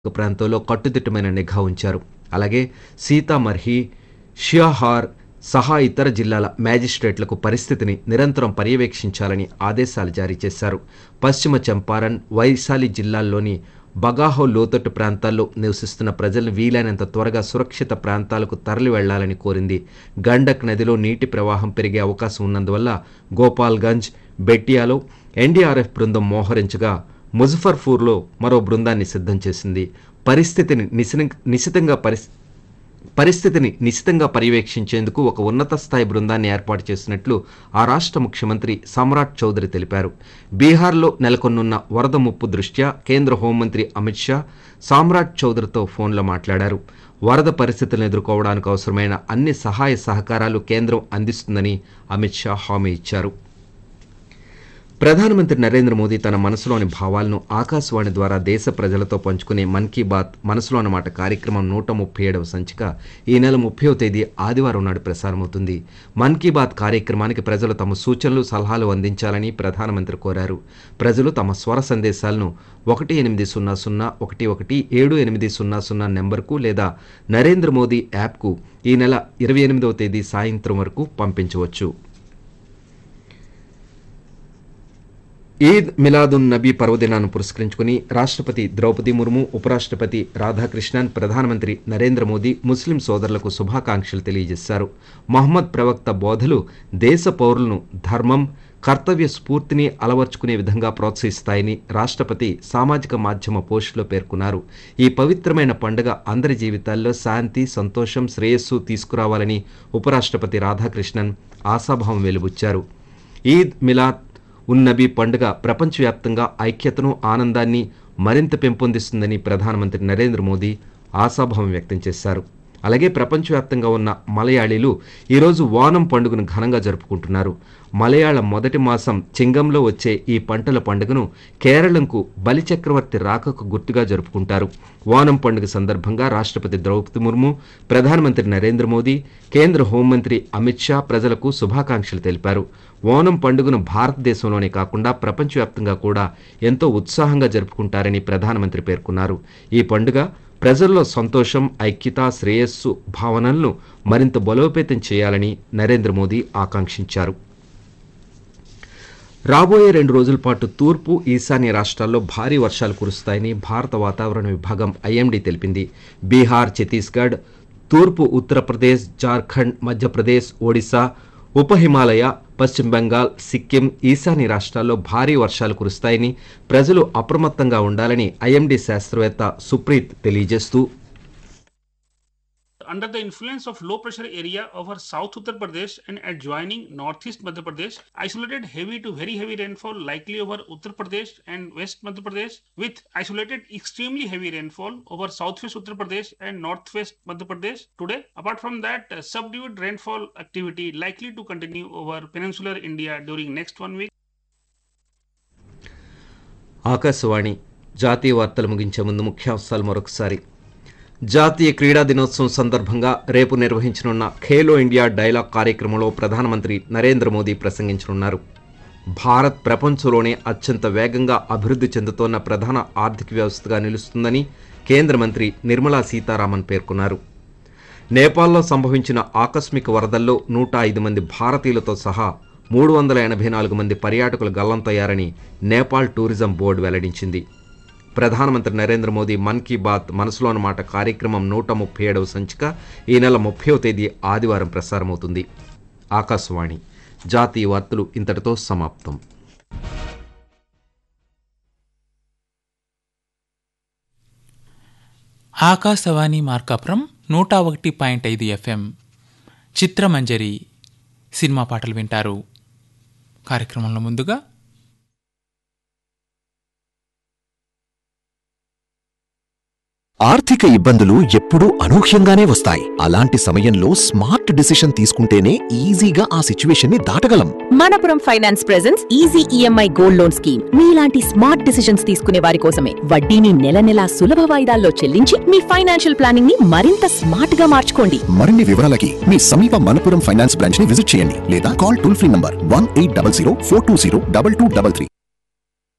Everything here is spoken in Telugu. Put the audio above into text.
ప్రాంతంలో కట్టుదిట్టమైన నిఘా ఉంచారు అలాగే సీతామర్హి షియాహార్ సహా ఇతర జిల్లాల మ్యాజిస్ట్రేట్లకు పరిస్థితిని నిరంతరం పర్యవేక్షించాలని ఆదేశాలు జారీ చేశారు పశ్చిమ చంపారన్ వైశాలి జిల్లాల్లోని బగాహో లోతట్టు ప్రాంతాల్లో నివసిస్తున్న ప్రజలను వీలైనంత త్వరగా సురక్షిత ప్రాంతాలకు తరలి వెళ్లాలని కోరింది గండక్ నదిలో నీటి ప్రవాహం పెరిగే అవకాశం ఉన్నందువల్ల గోపాల్గంజ్ బెట్టియాలో ఎన్డీఆర్ఎఫ్ బృందం మోహరించగా ముజఫర్పూర్లో మరో బృందాన్ని సిద్ధం చేసింది పరిస్థితిని నిశిన- నిశితంగా పరిస్ పరిస్థితిని నిశితంగా పర్యవేక్షించేందుకు ఒక ఉన్నత స్థాయి బృందాన్ని ఏర్పాటు చేసినట్లు ఆ రాష్ట్ర ముఖ్యమంత్రి సమ్రాట్ చౌదరి తెలిపారు బీహార్లో నెలకొన్నున్న వరద ముప్పు దృష్ట్యా కేంద్ర హోంమంత్రి అమిత్ షా సామ్రాట్ చౌదరితో ఫోన్లో మాట్లాడారు వరద పరిస్థితులను ఎదుర్కోవడానికి అవసరమైన అన్ని సహాయ సహకారాలు కేంద్రం అందిస్తుందని అమిత్ షా హామీ ఇచ్చారు ప్రధానమంత్రి నరేంద్ర మోదీ తన మనసులోని భావాలను ఆకాశవాణి ద్వారా దేశ ప్రజలతో పంచుకునే మన్ కీ బాత్ మనసులోని మాట కార్యక్రమం నూట ముప్పై ఏడవ సంచిక ఈ నెల ముప్పైవ తేదీ ఆదివారం నాడు ప్రసారమవుతుంది మన్ కీ బాత్ కార్యక్రమానికి ప్రజలు తమ సూచనలు సలహాలు అందించాలని ప్రధానమంత్రి కోరారు ప్రజలు తమ స్వర సందేశాలను ఒకటి ఎనిమిది సున్నా సున్నా ఒకటి ఒకటి ఏడు ఎనిమిది సున్నా సున్నా నెంబర్కు లేదా నరేంద్ర మోదీ యాప్కు ఈ నెల ఇరవై ఎనిమిదవ తేదీ సాయంత్రం వరకు పంపించవచ్చు ఈద్ మిలాదున్ నబీ పర్వదినాన్ని పురస్కరించుకుని రాష్ట్రపతి ద్రౌపది ముర్ము ఉపరాష్ట్రపతి రాధాకృష్ణన్ ప్రధానమంత్రి నరేంద్ర మోదీ ముస్లిం సోదరులకు శుభాకాంక్షలు తెలియజేశారు మహమ్మద్ ప్రవక్త బోధలు దేశ పౌరులను ధర్మం కర్తవ్య స్ఫూర్తిని అలవర్చుకునే విధంగా ప్రోత్సహిస్తాయని రాష్ట్రపతి సామాజిక మాధ్యమ పోస్టులో పేర్కొన్నారు ఈ పవిత్రమైన పండుగ అందరి జీవితాల్లో శాంతి సంతోషం శ్రేయస్సు తీసుకురావాలని ఉపరాష్ట్రపతి రాధాకృష్ణన్ ఆశాభావం వెలుబుచ్చారు ఈద్ మిలాద్ ఉన్నబీ పండుగ ప్రపంచవ్యాప్తంగా ఐక్యతను ఆనందాన్ని మరింత పెంపొందిస్తుందని ప్రధానమంత్రి నరేంద్ర మోదీ ఆశాభావం వ్యక్తం చేశారు అలాగే ప్రపంచవ్యాప్తంగా ఉన్న మలయాళీలు ఈరోజు ఓనం పండుగను ఘనంగా జరుపుకుంటున్నారు మలయాళ మొదటి మాసం చింగంలో వచ్చే ఈ పంటల పండుగను కేరళంకు బలిచక్రవర్తి రాకకు గుర్తుగా జరుపుకుంటారు ఓనం పండుగ సందర్భంగా రాష్ట్రపతి ద్రౌపది ముర్ము ప్రధానమంత్రి నరేంద్ర మోదీ కేంద్ర హోంమంత్రి అమిత్ షా ప్రజలకు శుభాకాంక్షలు తెలిపారు ఓనం పండుగను భారతదేశంలోనే కాకుండా ప్రపంచవ్యాప్తంగా కూడా ఎంతో ఉత్సాహంగా జరుపుకుంటారని ప్రధానమంత్రి పేర్కొన్నారు ఈ పండుగ ప్రజల్లో సంతోషం ఐక్యత శ్రేయస్సు భావనలను మరింత బలోపేతం చేయాలని నరేంద్ర మోదీ ఆకాంక్షించారు రాబోయే రెండు రోజుల పాటు తూర్పు ఈశాన్య రాష్ట్రాల్లో భారీ వర్షాలు కురుస్తాయని భారత వాతావరణ విభాగం ఐఎండీ తెలిపింది బీహార్ ఛత్తీస్గఢ్ తూర్పు ఉత్తరప్రదేశ్ జార్ఖండ్ మధ్యప్రదేశ్ ఒడిశా ఉప హిమాలయ పశ్చిమ బెంగాల్ సిక్కిం ఈశాన్య రాష్ట్రాల్లో భారీ వర్షాలు కురుస్తాయని ప్రజలు అప్రమత్తంగా ఉండాలని ఐఎండీ శాస్త్రవేత్త సుప్రీత్ తెలియజేస్తూ under the influence of low pressure area over South Uttar Pradesh and adjoining northeast Madhya Pradesh, isolated heavy to very heavy rainfall likely over Uttar Pradesh and West Madhya Pradesh, with isolated extremely heavy rainfall over southwest Uttar Pradesh and northwest Madhya Pradesh today. Apart from that, uh, subdued rainfall activity likely to continue over peninsular India during next one week. Akashvani జాతీయ వార్తలు ముగించే ముందు ముఖ్యాంశాలు మరొకసారి జాతీయ క్రీడా దినోత్సవం సందర్భంగా రేపు నిర్వహించనున్న ఖేలో ఇండియా డైలాగ్ కార్యక్రమంలో ప్రధానమంత్రి నరేంద్ర మోదీ ప్రసంగించనున్నారు భారత్ ప్రపంచంలోనే అత్యంత వేగంగా అభివృద్ధి చెందుతోన్న ప్రధాన ఆర్థిక వ్యవస్థగా నిలుస్తుందని కేంద్ర మంత్రి నిర్మలా సీతారామన్ పేర్కొన్నారు నేపాల్లో సంభవించిన ఆకస్మిక వరదల్లో నూట ఐదు మంది భారతీయులతో సహా మూడు వందల ఎనభై నాలుగు మంది పర్యాటకులు గల్లంతయ్యారని నేపాల్ టూరిజం బోర్డు వెల్లడించింది ప్రధానమంత్రి నరేంద్ర మోదీ మన్ కీ బాత్ మనసులోని మాట కార్యక్రమం నూట ముప్పై ఏడవ సంచిక ఈ నెల ముప్పైవ తేదీ ఆదివారం ప్రసారమవుతుంది ఆకాశవాణి జాతీయ వార్తలు ఇంతటితో సమాప్తం ఆకాశవాణి మార్కాపురం నూట ఒకటి పాయింట్ ఐదు ఎఫ్ఎం చిత్రమంజరి సినిమా పాటలు వింటారు కార్యక్రమంలో ముందుగా ఆర్థిక ఇబ్బందులు ఎప్పుడూ అనూహ్యంగానే వస్తాయి అలాంటి సమయంలో స్మార్ట్ డిసిషన్ తీసుకుంటేనే ఈజీగా ఆ సిచ్యువేషన్ ని దాటగలం Manappuram finance presence easy EMI gold loan scheme మీలాంటి స్మార్ట్ డిసిషన్స్ తీసుకునే వారి కోసమే వడ్డీని నెల నెలా సులభ వాయిదాల్లో చెల్లించి మీ ఫైనాన్షియల్ ప్లానింగ్ ని మరింత స్మార్ట్ గా మార్చుకోండి మరిన్ని వివరాలకి మీ సమీప మనపురం ఫైనాన్స్ బ్రాంచ్ ని విజిట్ చేయండి లేదా call toll free number one eight double zero four two zero double two double three